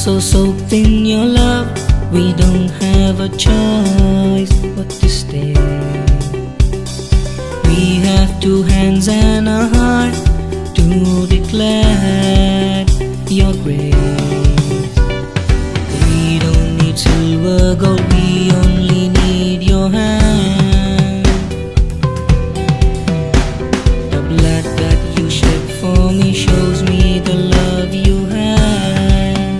so soaked in your love, we don't have a choice but to stay. We have two hands and a heart to declare your grace. We don't need silver, gold, we only need your hand. The blood that you shed for me shows me the love you have.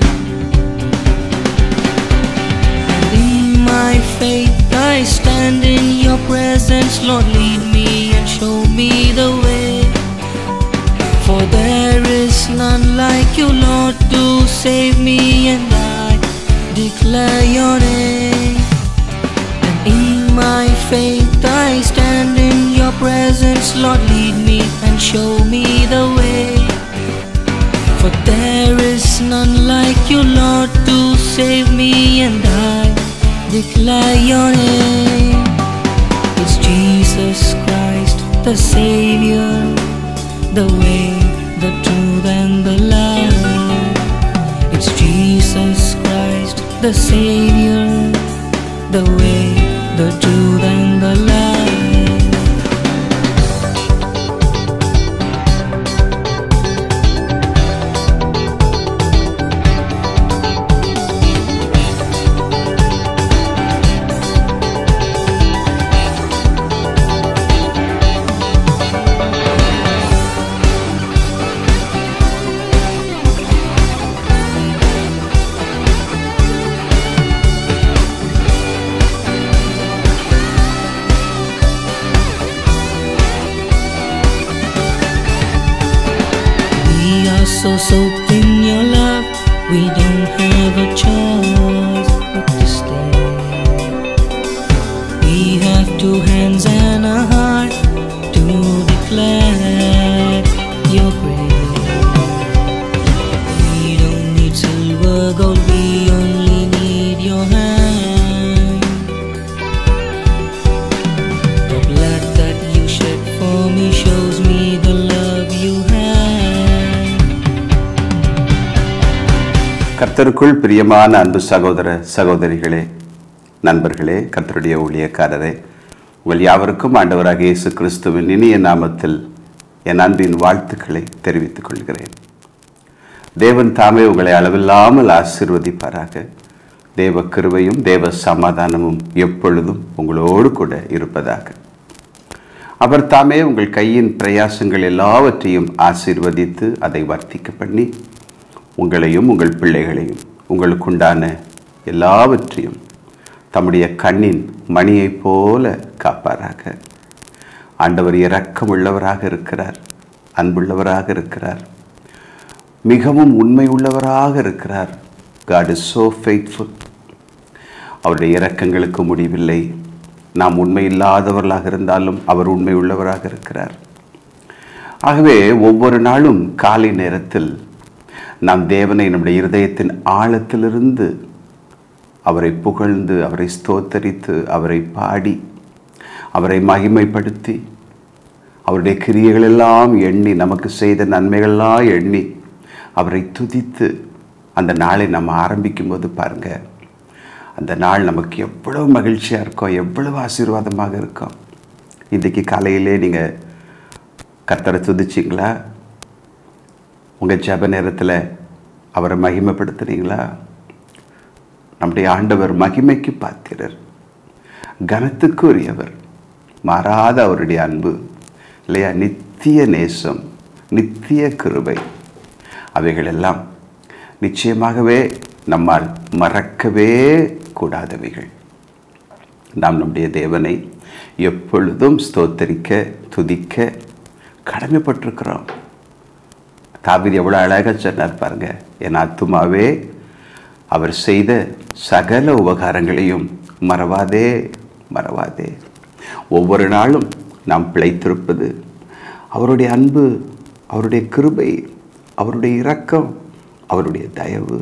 And in my faith, I stand in your presence, Lord. Lead me and show me the way. For there is none like you, Lord, to save me, and I declare your name. And in my faith I stand in your presence, Lord, lead me and show me the way. For there is none like you, Lord, to save me, and I declare your name. It's Jesus Christ, the Savior, the way, the truth, and the life. It's Jesus Christ, the Savior, the way, the truth, and the life. We are so soaked in your love, we don't have a choice but to stay. We have two hands and a heart to declare your grace. We don't need silver, gold, we only need your hand. The blood that you shed for me shows me the love you have. கர்த்தருக்குள் பிரியமான அன்பு சகோதர சகோதரிகளே நண்பர்களே கர்த்தருடைய ஊழியக்காரரே உங்கள் யாவருக்கும் ஆண்டவராக இயேசு கிறிஸ்துவின் இனிய நாமத்தில் என் அன்பின் வாழ்த்துக்களை தெரிவித்துக் கொள்கிறேன் தேவன் தாமே உங்களை அளவில்லாமல் ஆசீர்வதிப்பாராக தேவ கிருபையும் தேவ சமாதானமும் எப்பொழுதும் உங்களோடு கூட இருப்பதாக அவர் தாமே உங்கள் கையின் பிரயாசங்கள் எல்லாவற்றையும் ஆசீர்வதித்து அதை வர்த்திக்க பண்ணி உங்களையும் உங்கள் பிள்ளைகளையும் உங்களுக்குண்டான எல்லாவற்றையும் தம்முடைய கண்ணின் மணியைப் போல காப்பாராக ஆண்டவர் இரக்கமுள்ளவராக இருக்கிறார் அன்புள்ளவராக இருக்கிறார் மிகவும் உண்மை உள்ளவராக இருக்கிறார் காட் இஸ் so faithful அவருடைய இரக்கங்களுக்கு முடிவில்லை நாம் உண்மை இல்லாதவர்களாக இருந்தாலும் அவர் உண்மை உள்ளவராக இருக்கிறார் ஆகவே ஒவ்வொரு நாளும் காலை நேரத்தில் நாம் தேவனை நம்முடைய இருதயத்தின் ஆழத்திலிருந்து அவரை புகழ்ந்து அவரை ஸ்தோத்தரித்து அவரை பாடி அவரை மகிமைப்படுத்தி அவருடைய கிரியைகளெல்லாம் எண்ணி நமக்கு செய்த நன்மைகளெல்லாம் எண்ணி அவரை துதித்து அந்த நாளை நம்ம ஆரம்பிக்கும் போது பாருங்க அந்த நாள் நமக்கு எவ்வளவு மகிழ்ச்சியாக இருக்கும் எவ்வளவு ஆசீர்வாதமாக இருக்கும் இன்றைக்கி காலையிலே நீங்கள் கர்த்தரை துதிச்சிங்களா உங்கள் ஜெப நேரத்தில் அவரை மகிமைப்படுத்துனீங்களா நம்முடைய ஆண்டவர் மகிமைக்கு பாத்திரர் கனத்துக்கு உரியவர் மாறாத அவருடைய அன்பு இல்லையா நித்திய நேசம் நித்திய கிருபை அவைகளெல்லாம் நிச்சயமாகவே நம்மால் மறக்கவே கூடாதவைகள் நாம் நம்முடைய தேவனை எப்பொழுதும் ஸ்தோத்தரிக்க துதிக்க கடமைப்பட்டிருக்கிறோம் தாவீது எவ்வளோ அழகாக சொன்னார் பாருங்க என் ஆத்துமாவே அவர் செய்த சகல உபகாரங்களையும் மறவாதே மறவாதே ஒவ்வொரு நாளும் நாம் பிழைத்திருப்பது அவருடைய அன்பு அவருடைய கிருபை அவருடைய இரக்கம் அவருடைய தயவு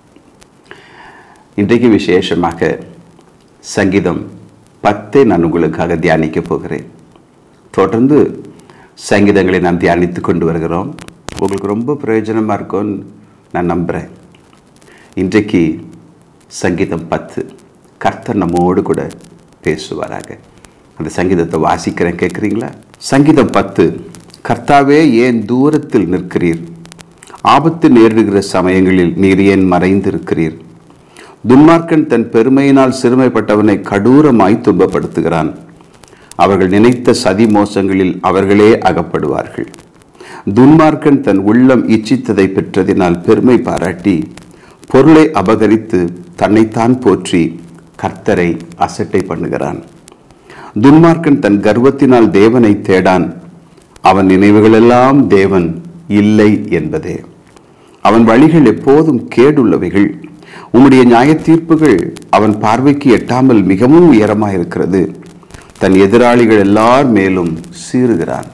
இன்றைக்கு விசேஷமாக சங்கீதம் பத்தை நான் உங்களுக்காக தியானிக்க போகிறேன் தொடர்ந்து சங்கீதங்களை நாம் தியானித்து கொண்டு வருகிறோம் உங்களுக்கு ரொம்ப பிரயோஜனமாக இருக்கும்னு நான் நம்புகிறேன் இன்றைக்கு சங்கீதம் பத்து கர்த்தர் நம்மோடு கூட பேசுவாராக அந்த சங்கீதத்தை வாசிக்கிறேன் கேட்குறீங்களா சங்கீதம் பத்து கர்த்தாவே ஏன் தூரத்தில் நிற்கிறீர் ஆபத்து நேரிடுகிற சமயங்களில் நீர் ஏன் மறைந்திருக்கிறீர் துன்மார்க்கன் தன் பெருமையினால் சிறுமைப்பட்டவனை கடூரமாய் துன்பப்படுத்துகிறான் அவர்கள் நினைத்த சதி மோசங்களில் அவர்களே அகப்படுவார்கள் துன்மார்க்கன் தன் உள்ளம் இச்சித்ததை பெற்றதினால் பெருமை பாராட்டி பொருளை அபகரித்து தன்னைத்தான் போற்றி கர்த்தரை அசட்டை பண்ணுகிறான் துன்மார்க்கன் தன் கர்வத்தினால் தேவனை தேடான் அவன் நினைவுகளெல்லாம் தேவன் இல்லை என்பதே அவன் வழிகள் எப்போதும் கேடுள்ளவைகள் உம்முடைய நியாய தீர்ப்புகள் அவன் பார்வைக்கு எட்டாமல் மிகவும் உயரமாயிருக்கிறது தன் எதிராளிகள் எல்லார் மேலும் சீறுகிறான்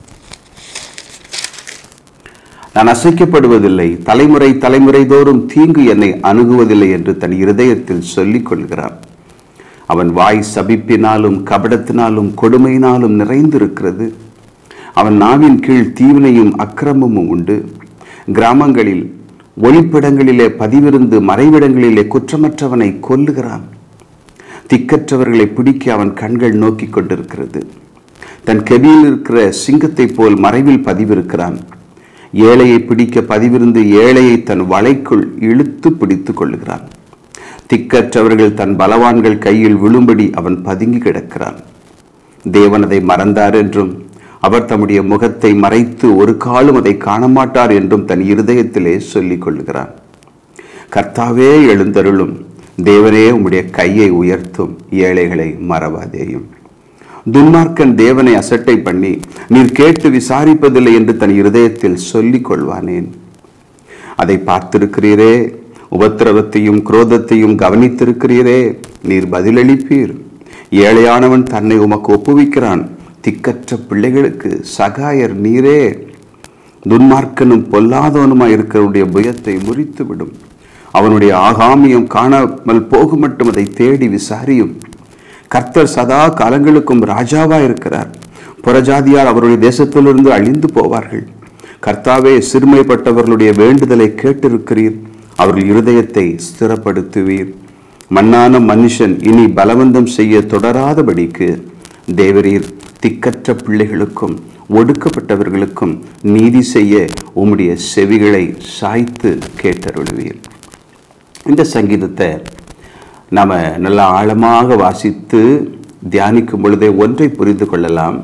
நான் அசைக்கப்படுவதில்லை தலைமுறை தலைமுறை தோறும் தீங்கு என்னை அணுகுவதில்லை என்று தன் இருதயத்தில் சொல்லிக் கொள்கிறான் அவன் வாய் சபிப்பினாலும் கபடத்தினாலும் கொடுமையினாலும் நிறைந்திருக்கிறது அவன் நாவின் கீழ் தீவினையும் அக்கிரமமும் உண்டு கிராமங்களில் ஒளிப்பிடங்களிலே பதிவிருந்து மறைவிடங்களிலே குற்றமற்றவனை கொல்லுகிறான் திக்கற்றவர்களை பிடிக்க அவன் கண்கள் நோக்கிக் கொண்டிருக்கிறது தன் கெவியில் இருக்கிற சிங்கத்தைப் போல் மறைவில் பதிவிருக்கிறான் ஏழையை பிடிக்க பதிவிருந்து ஏழையை தன் வலைக்குள் இழுத்து பிடித்துக் கொள்ளுகிறான் திக்கற்றவர்கள் தன் பலவான்கள் கையில் விழும்படி அவன் பதுங்கி கிடக்கிறான் தேவன் அதை மறந்தார் என்றும் அவர் தம்முடைய முகத்தை மறைத்து ஒரு காலும் அதை காணமாட்டார் என்றும் தன் இருதயத்திலே சொல்லிக் கொள்ளுகிறான் கர்த்தாவே எழுந்தருளும் தேவனே உம்முடைய கையை உயர்த்தும் ஏழைகளை மறவாதேயும் துன்மார்க்கன் தேவனை அசட்டை பண்ணி நீர் கேட்டு விசாரிப்பதில்லை என்று தன் இருதயத்தில் சொல்லிக் கொள்வானேன் அதை பார்த்திருக்கிறீரே உபத்திரவத்தையும் குரோதத்தையும் கவனித்திருக்கிறீரே நீர் பதிலளிப்பீர் ஏழையானவன் தன்னை உமக்கு ஒப்புவிக்கிறான் திக்கற்ற பிள்ளைகளுக்கு சகாயர் நீரே துன்மார்க்கனும் பொல்லாதவனுமாய் இருக்கிறவனுடைய புயத்தை முறித்து விடும் அவனுடைய ஆகாமியம் காணாமல் போகும் மட்டும் அதை தேடி விசாரியும் கர்த்தர் சதா காலங்களுக்கும் ராஜாவா இருக்கிறார் புறஜாதியார் அவருடைய தேசத்திலிருந்து அழிந்து போவார்கள் கர்த்தாவே சிறுமைப்பட்டவர்களுடைய வேண்டுதலை கேட்டிருக்கிறீர் அவர்கள் இருதயத்தை ஸ்திரப்படுத்துவீர் மண்ணான மனுஷன் இனி பலவந்தம் செய்ய தொடராதபடிக்கு தேவரீர் திக்கற்ற பிள்ளைகளுக்கும் ஒடுக்கப்பட்டவர்களுக்கும் நீதி செய்ய உம்முடைய செவிகளை சாய்த்து கேட்டருளுவீர் இந்த சங்கீதத்தை நாம் நல்ல ஆழமாக வாசித்து தியானிக்கும் பொழுதே ஒன்றை புரிந்து கொள்ளலாம்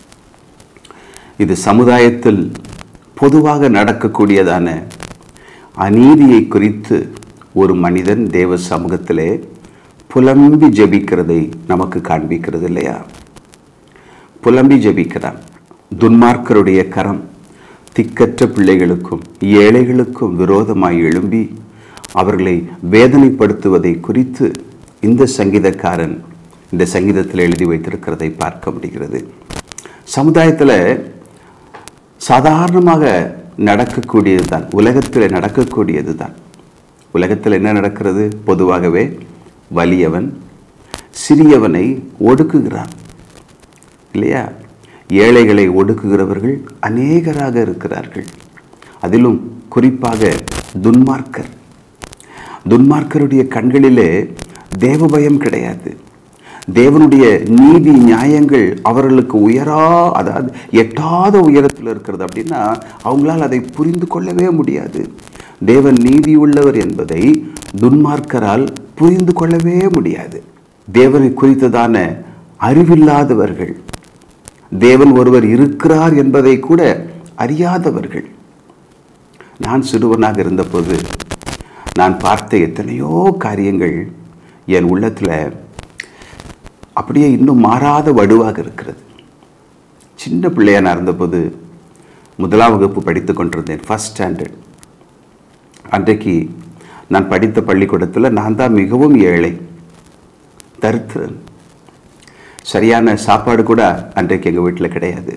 இது சமுதாயத்தில் பொதுவாக நடக்கக்கூடியதான அநீதியை குறித்து ஒரு மனிதன் தேவ சமூகத்திலே புலம்பி ஜெபிக்கிறதை நமக்கு காண்பிக்கிறது இல்லையா புலம்பி ஜெபிக்கிறான் துன்மார்க்கருடைய கரம் திக்கற்ற பிள்ளைகளுக்கும் ஏழைகளுக்கும் விரோதமாய் எழும்பி அவர்களை வேதனைப்படுத்துவதை குறித்து இந்த சங்கீதக்காரன் இந்த சங்கீதத்தில் எழுதி வைத்திருக்கிறதை பார்க்க முடிகிறது சமுதாயத்தில் சாதாரணமாக நடக்கக்கூடியது தான் உலகத்தில் நடக்கக்கூடியது தான் உலகத்தில் என்ன நடக்கிறது பொதுவாகவே வலியவன் சிறியவனை ஒடுக்குகிறான் இல்லையா ஏழைகளை ஒடுக்குகிறவர்கள் அநேகராக இருக்கிறார்கள் அதிலும் குறிப்பாக துன்மார்க்கர் துன்மார்க்கருடைய கண்களிலே தேவபயம் கிடையாது தேவனுடைய நீதி நியாயங்கள் அவர்களுக்கு உயரா அதாவது எட்டாத உயரத்தில் இருக்கிறது அப்படின்னா அவங்களால் அதை புரிந்து கொள்ளவே முடியாது தேவன் நீதி உள்ளவர் என்பதை துன்மார்க்கரால் புரிந்து கொள்ளவே முடியாது தேவனை குறித்ததான அறிவில்லாதவர்கள் தேவன் ஒருவர் இருக்கிறார் என்பதை கூட அறியாதவர்கள் நான் சிறுவனாக இருந்தபோது நான் பார்த்த எத்தனையோ காரியங்கள் என் உள்ளத்தில் அப்படியே இன்னும் மாறாத வடுவாக இருக்கிறது சின்ன பிள்ளையா நான் இருந்தபோது முதலாம் வகுப்பு படித்து கொண்டிருந்தேன் ஃபஸ்ட் ஸ்டாண்டர்ட் அன்றைக்கு நான் படித்த பள்ளிக்கூடத்தில் நான் தான் மிகவும் ஏழை தருத்திரன் சரியான சாப்பாடு கூட அன்றைக்கு எங்கள் வீட்டில் கிடையாது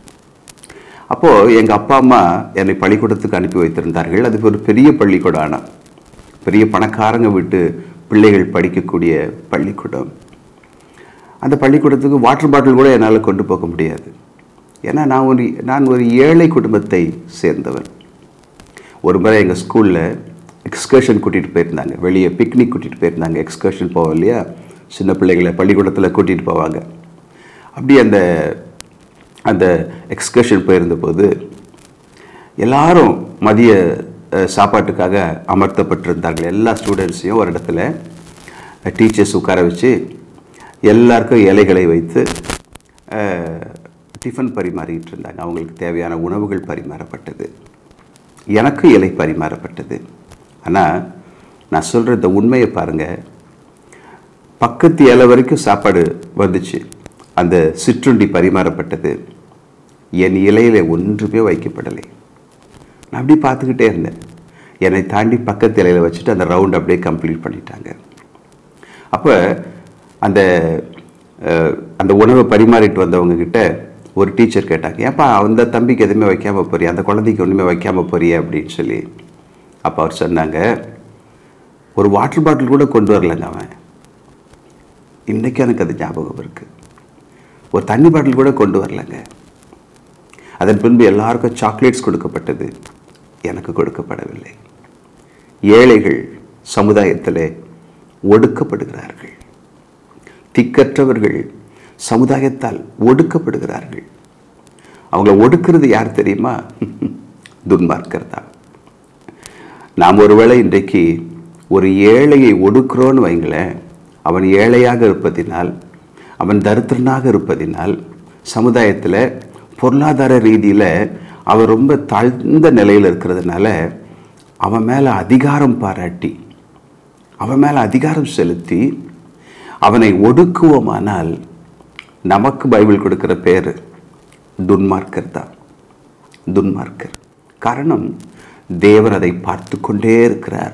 அப்போது எங்கள் அப்பா அம்மா என்னை பள்ளிக்கூடத்துக்கு அனுப்பி வைத்திருந்தார்கள் அது ஒரு பெரிய பள்ளிக்கூடம் ஆனால் பெரிய பணக்காரங்க வீட்டு பிள்ளைகள் படிக்கக்கூடிய பள்ளிக்கூடம் அந்த பள்ளிக்கூடத்துக்கு வாட்டர் பாட்டில் கூட என்னால் கொண்டு போக முடியாது ஏன்னா நான் ஒரு நான் ஒரு ஏழை குடும்பத்தை சேர்ந்தவன் ஒரு முறை எங்கள் ஸ்கூலில் எக்ஸ்கர்ஷன் கூட்டிகிட்டு போயிருந்தாங்க வெளியே பிக்னிக் கூட்டிகிட்டு போயிருந்தாங்க எக்ஸ்கர்ஷன் போவோம் இல்லையா சின்ன பிள்ளைகளை பள்ளிக்கூடத்தில் கூட்டிகிட்டு போவாங்க அப்படி அந்த அந்த எக்ஸ்கர்ஷன் போயிருந்தபோது எல்லாரும் மதிய அஹ், சாப்பாட்டுக்காக அமர்த்தப்பட்டிருந்தார்கள் எல்லா ஸ்டூடெண்ட்ஸையும் ஒரு இடத்துல டீச்சர்ஸ் உட்கார வச்சு எல்லாருக்கும் இலைகளை வைத்து அஹ், டிஃபன் பரிமாறிட்டு இருந்தாங்க அவங்களுக்கு தேவையான உணவுகள் பரிமாறப்பட்டது எனக்கு இலை பரிமாறப்பட்டது ஆனால் நான் சொல்கிற இந்த உண்மையை பாருங்கள் பக்கத்து இலை வரைக்கும் சாப்பாடு வந்துச்சு அந்த சிற்றுண்டி பரிமாறப்பட்டது என் இலையில ஒன்றுமே வைக்கப்படலை நான் அப்படியே பார்த்துக்கிட்டே இருந்தேன் என்னை தாண்டி பக்கத்து இலையில வச்சுட்டு அந்த ரவுண்ட் அப்படியே கம்ப்ளீட் பண்ணிட்டாங்க அப்போ அந்த அஹ், அந்த உணவை பரிமாறிட்டு வந்தவங்க கிட்ட ஒரு டீச்சர் கேட்டாங்க ஏப்பா அந்த தம்பிக்கு எதுவுமே வைக்காம போறியா அந்த குழந்தைக்கு ஒன்றுமே வைக்காம போறியே அப்படின்னு சொல்லி அப்போ அவர் சொன்னாங்க ஒரு வாட்டர் பாட்டில் கூட கொண்டு வரலங்க அவன் இன்னைக்கு எனக்கு அது ஞாபகம் இருக்கு ஒரு தண்ணி பாட்டில் கூட கொண்டு வரலங்க அதன் பின்பு எல்லாருக்கும் சாக்லேட்ஸ் கொடுக்கப்பட்டது எனக்கு கொடுக்கப்படவில்லை ஏழைகள் சமுதாயத்தில் ஒடுக்கப்படுகிறார்கள் திக்கற்றவர்கள் சமுதாயத்தால் ஒடுக்கப்படுகிறார்கள் அவங்கள ஒடுக்கிறது யார் தெரியுமா துன்மார்க்கர் தான் நாம் ஒருவேளை இன்றைக்கு ஒரு ஏழையை ஒடுக்குறோன்னு வைங்களேன் அவன் ஏழையாக இருப்பதினால் அவன் தரித்திரனாக இருப்பதினால் சமுதாயத்தில் பொருளாதார ரீதியில் அவன் ரொம்ப தாழ்ந்த நிலையில் இருக்கிறதுனால அவன் மேலே அதிகாரம் பாராட்டி அவன் மேலே அதிகாரம் செலுத்தி அவனை ஒடுக்குவோமானால் நமக்கு பைபிள் கொடுக்கிற பேர் துன்மார்க்கர் தான் துன்மார்க்கர் காரணம் தேவன் அதை பார்த்து கொண்டே இருக்கிறார்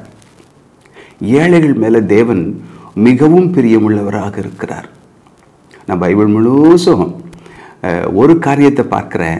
ஏழைகள் மேலே தேவன் மிகவும் பிரியமுள்ளவராக இருக்கிறார் நான் பைபிள் முழுசும் அஹ், ஒரு காரியத்தை பார்க்கிறேன்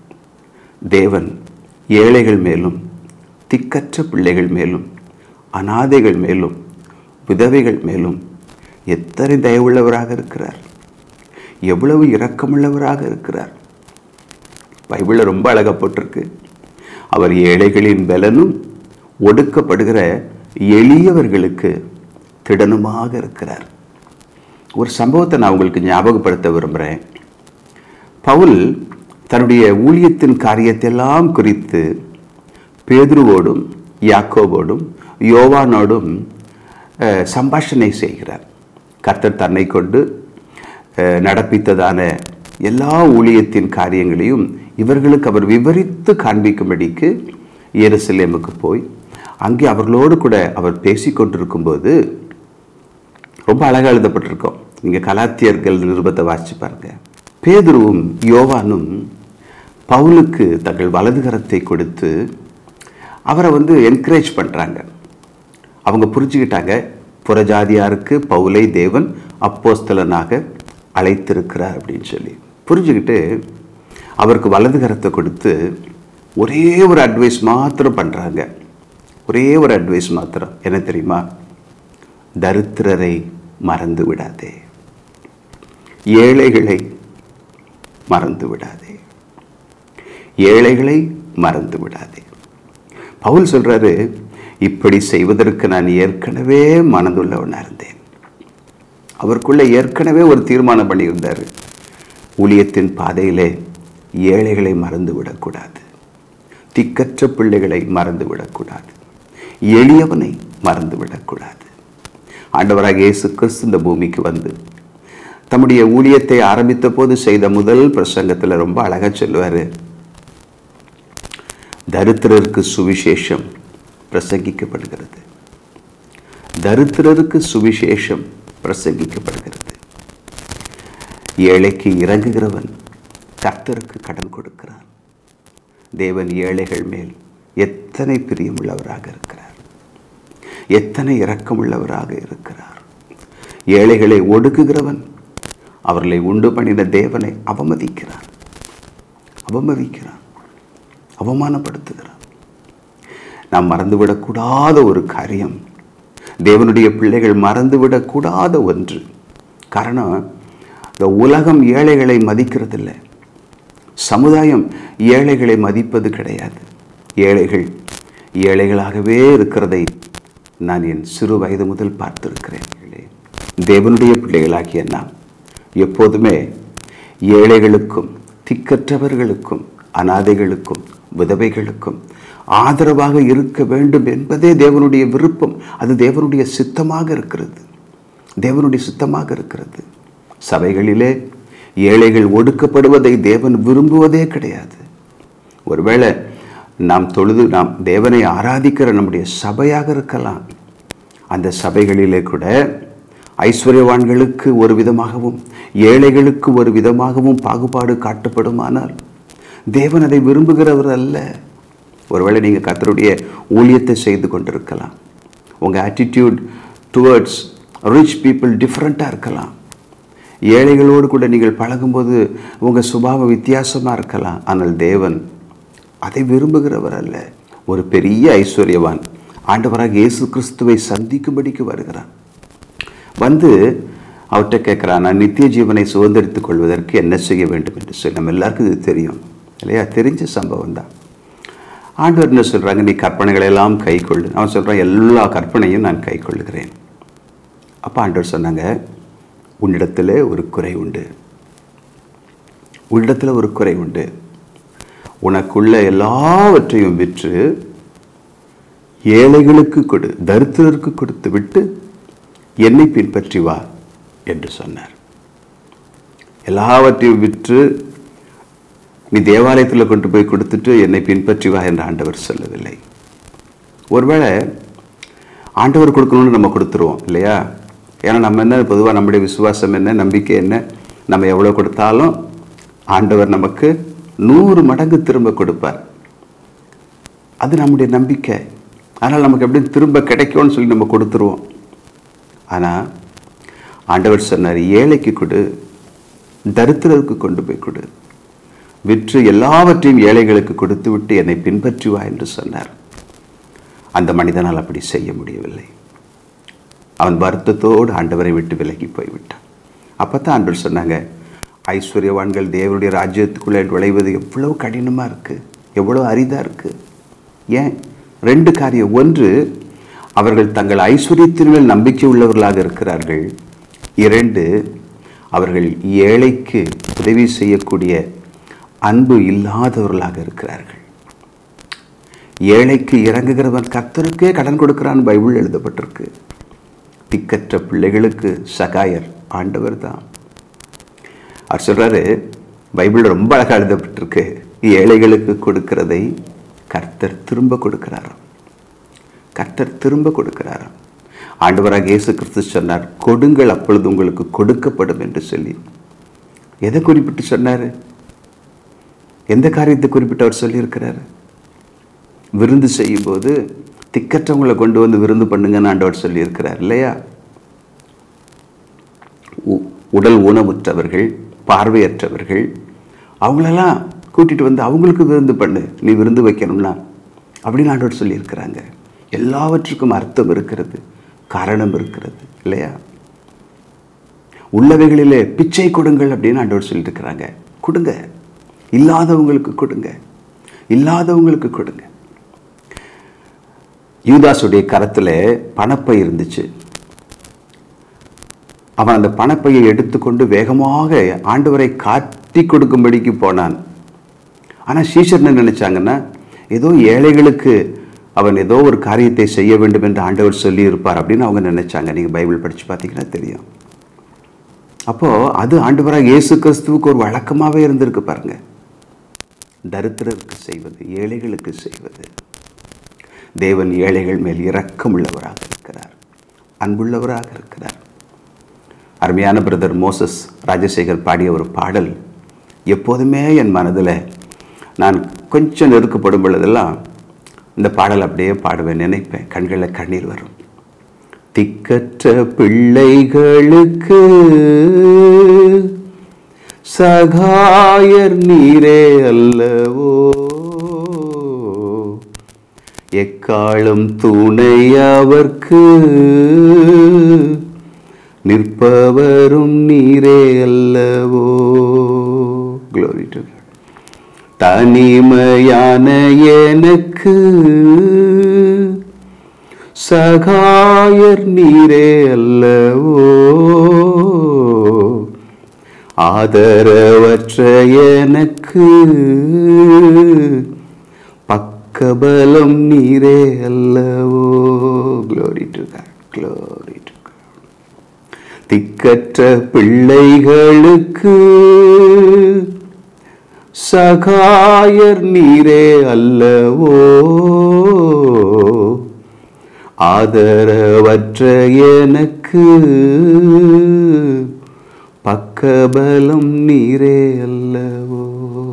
தேவன் ஏழைகள் மேலும் திக்கற்ற பிள்ளைகள் மேலும் அனாதைகள் மேலும் விதவைகள் மேலும் எத்தனை தயவுள்ளவராக இருக்கிறார் எவ்வளவு இரக்கமுள்ளவராக இருக்கிறார் பைபிளில் ரொம்ப அழகா போட்டிருக்கு அவர் ஏழைகளின் பலனும் ஒடுக்கப்படுகிற எளியவர்களுக்கு திடனுமாக இருக்கிறார் ஒரு சம்பவத்தை நான் உங்களுக்கு ஞாபகப்படுத்த விரும்புகிறேன் பவுல் தன்னுடைய ஊழியத்தின் காரியத்தெல்லாம் குறித்து பேதுருவோடும் யாக்கோபோடும் யோவானோடும் அஹ், சம்பாஷணை செய்கிறார் கர்த்தர் தன்னை கொண்டு அஹ், நடப்பித்ததான எல்லா ஊழியத்தின் காரியங்களையும் இவர்களுக்கு அவர் விவரித்து காண்பிக்கும்படிக்கு எருசலேமுக்கு போய் அங்கே அவர்களோடு கூட அவர் பேசிக்கொண்டிருக்கும்போது ரொம்ப அழகாக எழுதப்பட்டிருக்கோம் நீங்கள் கலாத்தியர்கள் நிருபத்தை வாசிச்சு பாருங்க பேதுருவும் யோவானும் பவுலுக்கு தங்கள் வலதுகரத்தை கொடுத்து அவரை வந்து என்கரேஜ் பண்ணுறாங்க அவங்க புரிஞ்சுக்கிட்டாங்க புறஜாதியாருக்கு பவுலை தேவன் அப்போஸ்தலனாக அழைத்திருக்கிறார் அப்படின்னு சொல்லி புரிஞ்சுக்கிட்டு அவருக்கு வலதுகரத்தை கொடுத்து ஒரே ஒரு அட்வைஸ் மாத்திரம் பண்ணுறாங்க ஒரே ஒரு அட்வைஸ் மாத்திரம் என்ன தெரியுமா தரித்திரரை மறந்து விடாதே ஏழைகளை மறந்து விடாதே ஏழைகளை மறந்து விடாதே பவுல் சொல்றாரு இப்படி செய்வதற்கு நான் ஏற்கனவே மனதுள்ளவனா இருந்தேன் அவருக்குள்ள ஏற்கனவே ஒரு தீர்மானம் பண்ணியிருந்தார் ஊழியத்தின் பாதையிலே ஏழைகளை மறந்து விடக்கூடாது திக்கற்ற பிள்ளைகளை மறந்து விடக்கூடாது எளியவனை மறந்து விடக்கூடாது ஆண்டவராக இயேசு கிறிஸ்து இந்த பூமிக்கு வந்து தம்முடைய ஊழியத்தை ஆரம்பித்த போது செய்த முதல் பிரசங்கத்தில் ரொம்ப அழகா சொல்லுவாரு தரித்திரருக்கு சுவிசேஷம் பிரசங்கிக்கப்படுகிறது தரித்திரருக்கு சுவிசேஷம் பிரசங்கிக்கப்படுகிறது ஏழைக்கு இறங்குகிறவன் கர்த்தருக்கு கடன் கொடுக்கிறான் தேவன் ஏழைகள் மேல் எத்தனை பிரியமுள்ளவராக இருக்கிறார் எத்தனை இரக்கமுள்ளவராக இருக்கிறார் ஏழைகளை ஒடுக்குகிறவன் அவர்களை உண்டு பண்ணின தேவனை அவமதிக்கிறான் அவமதிக்கிறான் அவமானப்படுத்துகிறான் நாம் மறந்துவிடக்கூடாத ஒரு காரியம் தேவனுடைய பிள்ளைகள் மறந்துவிடக்கூடாத ஒன்று காரணம் இந்த உலகம் ஏழைகளை மதிக்கிறதில்ல சமுதாயம் ஏழைகளை மதிப்பது கிடையாது ஏழைகள் ஏழைகளாகவே இருக்கிறதை நான் என் சிறு வயது முதல் பார்த்திருக்கிறேன் பிள்ளைகளே. தேவனுடைய பிள்ளைகளாகிய நாம் எப்போதுமே ஏழைகளுக்கும் திக்கற்றவர்களுக்கும் அனாதைகளுக்கும் விதவைகளுக்கும் ஆதரவாக இருக்க வேண்டும் என்பதே தேவனுடைய விருப்பம் அது தேவனுடைய சித்தமாக இருக்கிறது தேவனுடைய சித்தமாக இருக்கிறது சபைகளிலே ஏழைகள் ஒடுக்கப்படுவதை தேவன் விரும்புவதே கிடையாது ஒருவேளை நாம் தொழுது நாம் தேவனை ஆராதிக்கிற நம்முடைய சபையாக இருக்கலாம் அந்த சபைகளிலே கூட ஐஸ்வர்யவான்களுக்கு ஒரு விதமாகவும் ஏழைகளுக்கு ஒரு விதமாகவும் பாகுபாடு காட்டப்படுமானால் தேவன் அதை விரும்புகிறவர் அல்ல ஒருவேளை நீங்கள் கர்த்தருடைய ஊழியத்தை செய்து கொண்டிருக்கலாம் உங்கள் ஆட்டிடியூட் டுவர்ட்ஸ் ரிச் பீப்புள் டிஃப்ரெண்ட்டாக இருக்கலாம் ஏழைகளோடு கூட நீங்கள் பழகும்போது உங்கள் சுபாவம் வித்தியாசமாக இருக்கலாம் ஆனால் தேவன் அதை விரும்புகிறவர் அல்ல ஒரு பெரிய ஐஸ்வர்யவான் ஆண்டவராக இயேசு கிறிஸ்துவை சந்திக்கும்படிக்கு வருகிறான் வந்து அவர்கிட்ட கேட்குறான் நான் நித்திய ஜீவனை சுதந்திரித்துக் கொள்வதற்கு என்ன செய்ய வேண்டும் என்று சொல்லி நம்ம எல்லாருக்கும் இது தெரியும் இல்லையா தெரிஞ்ச சம்பவம் தான் ஆண்டவர் என்ன சொல்கிறாங்க நீ கற்பனைகளை எல்லாம் கை கொள்ளு அவன் சொல்கிறான் எல்லா கற்பனையும் நான் கை கொள்ளுகிறேன் அப்போ ஆண்டவர் சொன்னாங்க உன்னிடத்தில் ஒரு குறை உண்டு உன்னிடத்தில் ஒரு குறை உண்டு உனக்குள்ள எல்லாவற்றையும் விற்று ஏழைகளுக்கு கொடு தரித்திரருக்கு கொடுத்து விட்டு என்னை பின்பற்றி வா என்று சொன்னார் எல்லாவற்றையும் விற்று நீ தேவாலயத்தில் கொண்டு போய் கொடுத்துட்டு என்னை பின்பற்றி வா என்று ஆண்டவர் சொல்லவில்லை ஒருவேளை ஆண்டவர் கொடுக்கணும்னு நம்ம கொடுத்துருவோம் இல்லையா ஏன்னா நம்ம என்ன பொதுவாக நம்முடைய விசுவாசம் என்ன நம்பிக்கை என்ன நம்ம எவ்வளோ கொடுத்தாலும் ஆண்டவர் நமக்கு நூறு மடங்கு திரும்ப கொடுப்பார் அது நம்முடைய நம்பிக்கை அதனால் நமக்கு எப்படி திரும்ப கிடைக்கும்னு சொல்லி நம்ம கொடுத்துருவோம் ஆனால் ஆண்டவர் சொன்னார் ஏழைக்கு கொடு தரித்திரருக்கு கொண்டு போய் கொடு விற்று எல்லாவற்றையும் ஏழைகளுக்கு கொடுத்து விட்டு என்னை பின்பற்றி வா என்று சொன்னார் அந்த மனிதனால் அப்படி செய்ய முடியவில்லை அவன் வருத்தத்தோடு ஆண்டவரை விட்டு விலகி போய்விட்டான் அப்போ தான் ஆண்டவர் சொன்னாங்க ஐஸ்வர்யவான்கள் தேவனுடைய ராஜ்யத்துக்குள்ளே நுழைவது எவ்வளோ கடினமாக இருக்குது எவ்வளோ அரிதாக இருக்குது ஏன் ரெண்டு காரியம் ஒன்று அவர்கள் தங்கள் ஐஸ்வர்யத்தின் மேல் நம்பிக்கை உள்ளவர்களாக இருக்கிறார்கள் இரண்டு அவர்கள் ஏழைக்கு உதவி செய்யக்கூடிய அன்பு இல்லாதவர்களாக இருக்கிறார்கள் ஏழைக்கு இறங்குகிறவன் கர்த்தருக்கே கடன் கொடுக்கிறான் பைபிள் எழுதப்பட்டிருக்கு திக்கற்ற பிள்ளைகளுக்கு சகாயர் ஆண்டவர் தான் அவர் சொல்றாரு பைபிள் ரொம்ப அழகாக எழுதப்பட்டிருக்கு ஏழைகளுக்கு கொடுக்கிறதை கர்த்தர் திரும்ப கொடுக்கிறாராம் கர்த்தர் திரும்ப கொடுக்கிறாராம் ஆண்டவராக இயேசு கிறிஸ்து சொன்னார் கொடுங்கள் அப்பொழுது உங்களுக்கு கொடுக்கப்படும் என்று சொல்லி எதை குறிப்பிட்டு சொன்னார் எந்த காரியத்தை குறிப்பிட்டு அவர் சொல்லியிருக்கிறாரு விருந்து செய்யும்போது திக்கற்றவங்களை கொண்டு வந்து விருந்து பண்ணுங்கன்னு ஆண்டவர் சொல்லியிருக்கிறார் இல்லையா உ- உடல் ஊனமுற்றவர்கள் பார்வையற்றவர்கள் அவங்களெல்லாம் கூட்டிட்டு வந்து அவங்களுக்கு விருந்து பண்ணு நீ விருந்து வைக்கணும்னா அப்படின்னு ஆண்டவர் சொல்லியிருக்கிறாங்க எல்லாவற்றுக்கும் அர்த்தம் இருக்கிறது காரணம் இருக்கிறது இல்லையா உள்ளவைகளிலே பிச்சை கொடுங்கள் அப்படின்னு ஆண்டவர் சொல்லியிருக்கிறாங்க கொடுங்க இல்லாதவங்களுக்கு கொடுங்க இல்லாதவங்களுக்கு கொடுங்க யூதாசுடைய கரத்துல பணப்பை இருந்துச்சு அவன் அந்த பணப்பையை எடுத்துக்கொண்டு வேகமாக ஆண்டவரை காட்டி கொடுக்கும்படிக்கு போனான் ஆனால் சீஷர் என்ன நினைச்சாங்கன்னா ஏதோ ஏழைகளுக்கு அவன் ஏதோ ஒரு காரியத்தை செய்ய வேண்டும் என்று ஆண்டவர் சொல்லி இருப்பார் அப்படின்னு அவங்க நினைச்சாங்க நீங்க பைபிள் படிச்சு பார்த்தீங்கன்னா தெரியும் அப்போ அது ஆண்டவராக இயேசு கிறிஸ்துவுக்கு ஒரு வழக்கமாவே இருந்திருக்கு பாருங்க தரித்திரருக்கு செய்வது ஏழைகளுக்கு செய்வது தேவன் ஏழைகள் மேல் இரக்கமுள்ளவராக இருக்கிறார் அன்புள்ளவராக இருக்கிறார் அருமையான பிரதர் மோசஸ் ராஜசேகர் பாடிய ஒரு பாடல் எப்போதுமே என் மனதில் நான் கொஞ்சம் நெருக்கப்படும் பொழுதெல்லாம் இந்த பாடல் அப்படியே பாடுவேன் நினைப்பேன் கண்களில் கண்ணீர் வரும் திக்கற்ற பிள்ளைகளுக்கு சகாயர் நீரே அல்லவோ எக்காலம் துணை அவர்க்கு நிற்பவரும் நீரே அல்லவோ Glory to God. தனிமையான எனக்கு சகாயர் நீரே அல்லவோ ஆதரவற்ற எனக்கு பக்கபலம் நீரே அல்லவோ glory to God glory to திக்கற்ற பிள்ளைகளுக்கு சகாயர் நீரே அல்லவோ ஆதரவற்ற எனக்கு பக்கபலம் நீரே அல்லவோ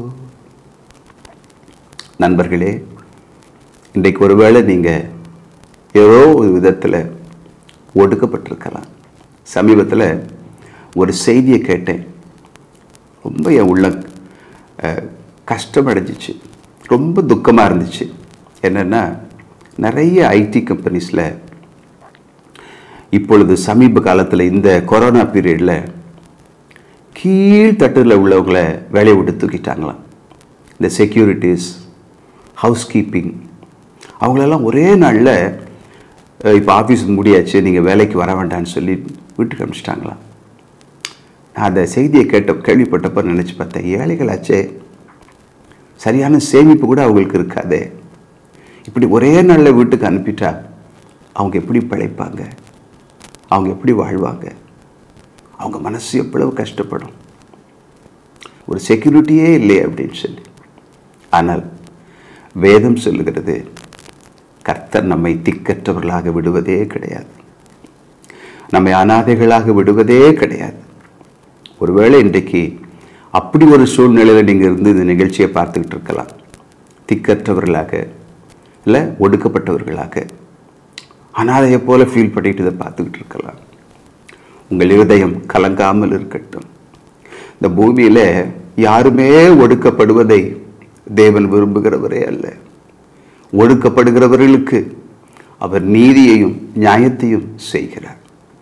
நண்பர்களே இன்றைக்கு ஒருவேளை நீங்கள் ஏதோ ஒரு விதத்தில் ஒடுக்கப்பட்டிருக்கலாம் சமீபத்தில் ஒரு செய்தியை கேட்டேன் ரொம்ப என் உள்ள அஹ், கஷ்டமடைஞ்சிச்சு ரொம்ப துக்கமாக இருந்துச்சு என்னென்னா நிறைய ஐடி கம்பெனிஸில் இப்பொழுது சமீப காலத்தில் இந்த கொரோனா பீரியடில் கீழ்த்தட்டில் உள்ளவங்களை வேலையை விட்டு தூக்கிட்டாங்களாம் இந்த செக்யூரிட்டிஸ் ஹவுஸ் கீப்பிங் அவங்களெல்லாம் ஒரே நாளில் இப்போ ஆஃபீஸ் முடியாச்சு நீங்கள் வேலைக்கு வர வேண்டாம்னு சொல்லி வீட்டுக்கு அனுப்பிச்சிட்டாங்களாம் நான் அந்த செய்தியை கேட்ட கேள்விப்பட்டப்போ நினச்சி பார்த்தேன் ஏழைகளாச்சே சரியான சேமிப்பு கூட அவங்களுக்கு இருக்காதே இப்படி ஒரே நாளில் வீட்டுக்கு அனுப்பிட்டா அவங்க எப்படி பிழைப்பாங்க அவங்க எப்படி வாழ்வாங்க அவங்க மனசு எவ்வளவு கஷ்டப்படும் ஒரு செக்யூரிட்டியே இல்லையே அப்படின்னு சொல்லி ஆனால் வேதம் சொல்லுகிறது கர்த்தர் நம்மை திக்கற்றவர்களாக விடுவதே கிடையாது நம்மை அனாதைகளாக விடுவதே கிடையாது ஒருவேளை இன்றைக்கு அப்படி ஒரு சூழ்நிலையில் நீங்கள் இருந்து இந்த நிகழ்ச்சியை பார்த்துக்கிட்டு இருக்கலாம் திக்கற்றவர்களாக இல்லை ஒடுக்கப்பட்டவர்களாக அனாதையை போல ஃபீல் பண்ணிட்டு இதை பார்த்துக்கிட்டு இருக்கலாம் உங்கள் இருதயம் கலங்காமல் இருக்கட்டும் இந்த பூமியில் யாருமே ஒடுக்கப்படுவதை தேவன் விரும்புகிறவரே அல்ல ஒடுக்கப்படுகிறவர்களுக்கு அவர் நீதியையும் நியாயத்தையும் செய்கிறார்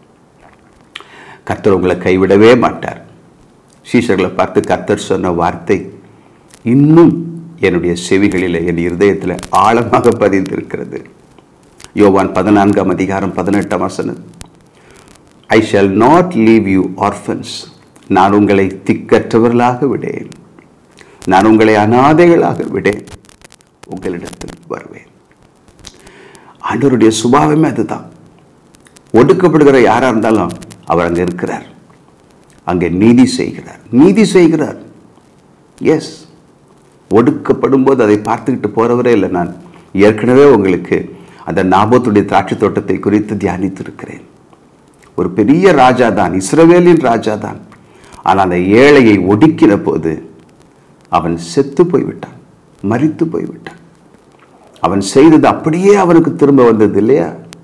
கர்த்தர் உங்களை கைவிடவே மாட்டார் சீஷர்களை பார்த்து கர்த்தர் சொன்ன வார்த்தை இன்னும் என்னுடைய செவிகளில் என் இருதயத்தில் ஆழமாக பதிந்திருக்கிறது யோவான் பதினான்காம் அதிகாரம் பதினெட்டாம் வசனம் I shall not leave you orphans நான் உங்களை திக்கற்றவர்களாக விடேன் நான் உங்களை அனாதைகளாக விடேன் உங்களிடத்தில் வருவேன் ஆண்டவருடைய சுபாவமே அதுதான் ஒடுக்கப்படுகிற யாராக இருந்தாலும் அவர் அங்கே இருக்கிறார் அங்கே நீதி செய்கிறார் நீதி செய்கிறார் எஸ் ஒடுக்கப்படும் போது அதை பார்த்துக்கிட்டு போறவரே இல்லை நான் ஏற்கனவே உங்களுக்கு அந்த நாபத்துடைய திராட்சை தோட்டத்தை குறித்து தியானித்திருக்கிறேன் ஒரு பெரிய ராஜா தான் இஸ்ரவேலின் ராஜா தான் ஆனால் அந்த ஏழையை ஒடுக்கின போது அவன் செத்து போய்விட்டான் மரித்து போய்விட்டான் அவன் செய்தது அப்படியே அவனுக்கு திரும்ப வந்தது இல்லையா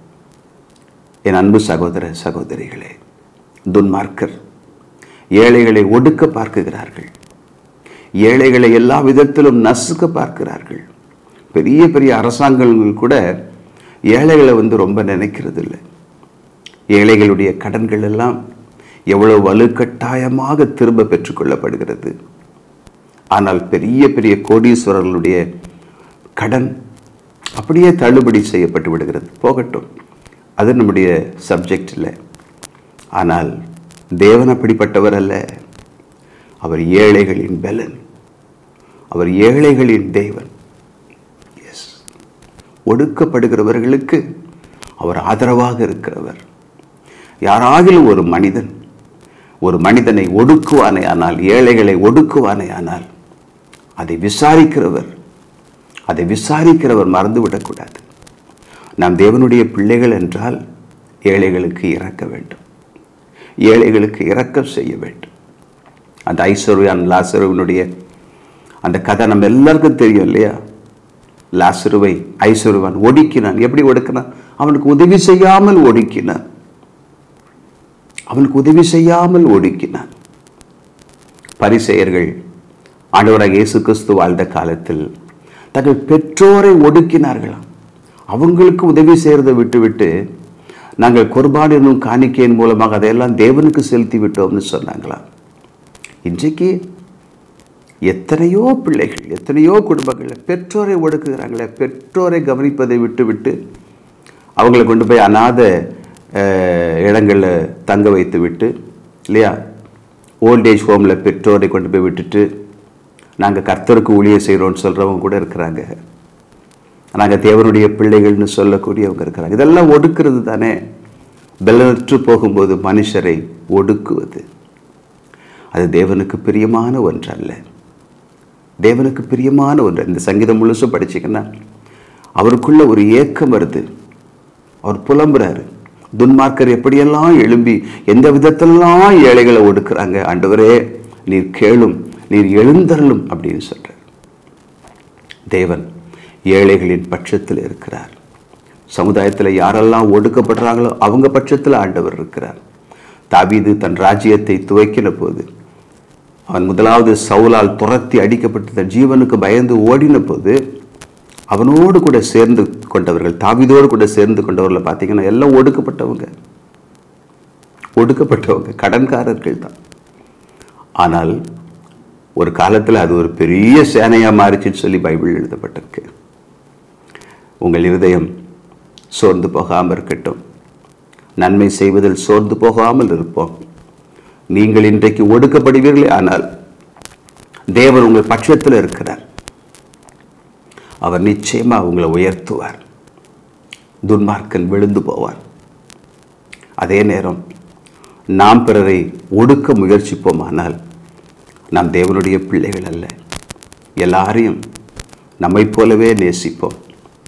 என் அன்பு சகோதர சகோதரிகளே துன்மார்க்கர் ஏழைகளை ஒடுக்க பார்க்குகிறார்கள் ஏழைகளை எல்லா விதத்திலும் நசுக்க பார்க்கிறார்கள் பெரிய பெரிய அரசாங்கங்கள் கூட ஏழைகளை வந்து ரொம்ப நினைக்கிறது இல்லை ஏழைகளுடைய கடன்கள் எல்லாம் எவ்வளவு வலுக்கட்டாயமாக திரும்ப பெற்றுக்கொள்ளப்படுகிறது ஆனால் பெரிய பெரிய கோடீஸ்வரர்களுடைய கடன் அப்படியே தள்ளுபடி செய்யப்பட்டு விடுகிறது போகட்டும் அது நம்முடைய சப்ஜெக்ட் இல்லை ஆனால் தேவன் அப்படிப்பட்டவர் அல்ல அவர் ஏழைகளின் பலன் அவர் ஏழைகளின் தேவன் எஸ் ஒடுக்கப்படுகிறவர்களுக்கு அவர் ஆதரவாக இருக்கிறவர் யாராகிலும் ஒரு மனிதன் ஒரு மனிதனை ஒடுக்குவானே ஆனால் ஏழைகளை ஒடுக்குவானே ஆனால் அதை விசாரிக்கிறவர் அதை விசாரிக்கிறவர் மறந்துவிடக்கூடாது நாம் தேவனுடைய பிள்ளைகள் என்றால் ஏழைகளுக்கு இறக்க வேண்டும் ஏழைகளுக்கு இரக்கம் செய்ய வேண்டும் அந்த ஐஸ்வர்யான் லாசருவனுடைய அந்த கதை நம்ம எல்லாருக்கும் தெரியும் இல்லையா லாசருவை ஐஸ்வர்யவான் ஒடுக்கினான் எப்படி ஒடுக்கினான் அவனுக்கு உதவி செய்யாமல் ஒடுக்கினான் அவனுக்கு உதவி செய்யாமல் ஒடுக்கினான் பரிசெயர்கள் ஆண்டவராக இயேசு கிறிஸ்து வாழ்ந்த காலத்தில் தங்கள் பெற்றோரை ஒடுக்கினார்களாம் அவங்களுக்கு உதவி செய்கிறதை விட்டுவிட்டு நாங்கள் குர்பான் என்னும் காணிக்கையின் மூலமாக அதையெல்லாம் தேவனுக்கு செலுத்தி விட்டோம்னு சொன்னாங்களாம் இன்றைக்கு எத்தனையோ பிள்ளைகள் எத்தனையோ குடும்பங்களில் பெற்றோரை ஒடுக்குகிறாங்களே பெற்றோரை கவனிப்பதை விட்டுவிட்டு அவங்கள கொண்டு போய் அநாத அஹ், இடங்கள்ல தங்க வைத்து விட்டு இல்லையா ஓல்டேஜ் ஹோமில் பெற்றோரை கொண்டு போய் விட்டுட்டு நாங்கள் கர்த்தருக்கு ஊழிய செய்கிறோம்னு சொல்கிறவங்க கூட இருக்கிறாங்க நாங்கள் தேவனுடைய பிள்ளைகள்னு சொல்லக்கூடியவங்க இருக்கிறாங்க இதெல்லாம் ஒடுக்கிறது தானே பலனற்று போகும்போது மனுஷரை ஒடுக்குவது அது தேவனுக்கு பிரியமான ஒன்றல்ல தேவனுக்கு பிரியமான ஒன்று இந்த சங்கீதம் முழுசும் படிச்சீங்கன்னா அவருக்குள்ள ஒரு ஏக்கம் வருது அவர் புலம்புறாரு துன்மார்க்கர் எப்படியெல்லாம் எழும்பி எந்த விதத்திலெல்லாம் ஏழைகளை ஒடுக்குறாங்க ஆண்டவரே நீர் கேளும் நீர் எழுந்தருளும் அப்படின்னு சொல்றார் தேவன் ஏழைகளின் பட்சத்தில் இருக்கிறார் சமுதாயத்தில் யாரெல்லாம் ஒடுக்கப்படுறாங்களோ அவங்க பட்சத்தில் ஆண்டவர் இருக்கிறார் தாவீது தன் ராஜ்யத்தை துவைக்கிற போது அவன் முதலாவது சவுலால் துரத்தி அடிக்கப்பட்டு தன் ஜீவனுக்கு பயந்து ஓடின போது அவனோடு கூட சேர்ந்து கொண்டவர்கள் தாவீதோடு கூட சேர்ந்து கொண்டவர்களை பார்த்தீங்கன்னா எல்லாம் ஒடுக்கப்பட்டவங்க ஒடுக்கப்பட்டவங்க கடன்காரர்கள் தான் ஆனால் ஒரு காலத்தில் அது ஒரு பெரிய சேனையாக மாறிச்சுன்னு சொல்லி பைபிள் எழுதப்பட்டிருக்கு உங்கள் இருதயம் சோர்ந்து போகாமல் இருக்கட்டும் நன்மை செய்வதில் சோர்ந்து போகாமல் இருப்போம் நீங்கள் இன்றைக்கு ஒடுக்கப்படுவீர்களே ஆனால் தேவன் உங்கள் பட்சத்தில் இருக்கிறார் அவர் நிச்சயமா உங்களை உயர்த்துவார் துன்மார்க்கன் விழுந்து போவார் அதே நேரம் நாம் பிறரை ஒடுக்க முயற்சிப்போமானால் நாம் தேவனுடைய பிள்ளைகள் அல்ல எல்லாரையும் நம்மைப் போலவே நேசிப்போம்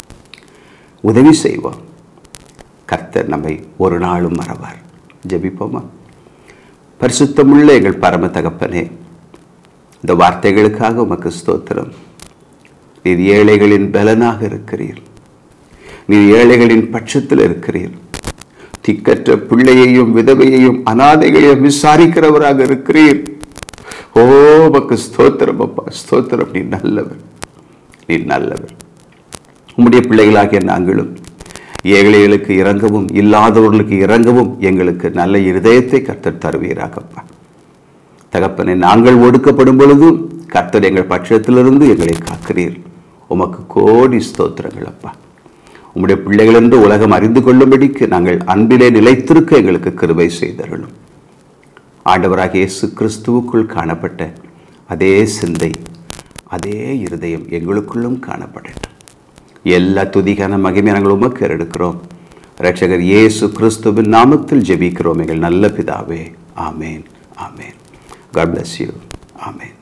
உதவி செய்வோம் கர்த்தர் நம்மை ஒரு நாளும் மறவார் ஜெபிப்போமா பரிசுத்தமுள்ள எங்கள் பரம தகப்பனே இந்த வார்த்தைகளுக்காக உமக்கு ஸ்தோத்திரம் நீர் ஏழைகளின் பலனாக இருக்கிறீர் நீர் ஏழைகளின் பட்சத்தில் இருக்கிறீர் திக்கற்ற பிள்ளையையும் விதவையையும் அனாதைகளையும் விசாரிக்கிறவராக இருக்கிறீர் ஓ உமக்கு ஸ்தோத்திரம் அப்பா ஸ்தோத்திரம் நீ நல்லவர் நீ நல்லவர் உம்முடைய பிள்ளைகளாகிய நாங்களும் ஏழைகளுக்கு இறங்கவும் இல்லாதவர்களுக்கு இறங்கவும் எங்களுக்கு நல்ல இருதயத்தை கர்த்தர் தருவீராகப்பா தகப்பனை நாங்கள் ஒடுக்கப்படும் பொழுதும் கர்த்தர் எங்கள் பட்சத்திலிருந்து எங்களை காக்கிறீர் உமக்கு கோடி ஸ்தோத்திரங்கள் அப்பா உம்முடைய பிள்ளைகள் என்று உலகம் அறிந்து கொள்ளும்படிக்கு நாங்கள் அன்பிலே நிலைத்திருக்க எங்களுக்கு கிருபை செய்தருளும் ஆண்டவராக இயேசு கிறிஸ்துவுக்குள் காணப்பட்ட அதே சிந்தை அதே இருதயம் எங்களுக்குள்ளும் காணப்படட்டும் எல்லா துதிகான மகிமை நாங்கள் உமக்கு எடுக்கிறோம் ரட்சகர் இயேசு கிறிஸ்துவின் நாமத்தில் ஜெபிக்கிறோம் எங்கள் நல்ல பிதாவே amen amen God bless you amen